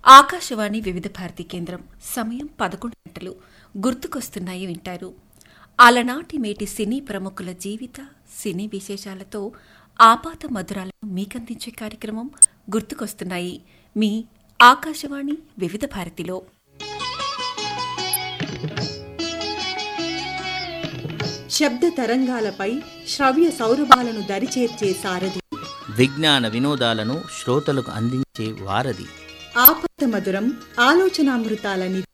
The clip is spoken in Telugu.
ఆకాశవాణి వివిధ భారతి కేంద్రం సమయం పదకొండు గంటలు గుర్తుకొస్తున్నాయి వింటారు అలనాటి మేటి సినీ ప్రముఖుల జీవిత సినీ విశేషాలతో ఆపాత మధురాలను మీకందించే కార్యక్రమం గుర్తుకొస్తున్నాయి మీ ఆకాశవాణి వివిధ భారతిలో శబ్ద తరంగాలపై శ్రవ్య సౌరభాలను దరిచేర్చే సారథి విజ్ఞాన వినోదాలను శ్రోతలకు అందించే వారధి ఆపద మధురం ఆలోచనామృతాల నిధి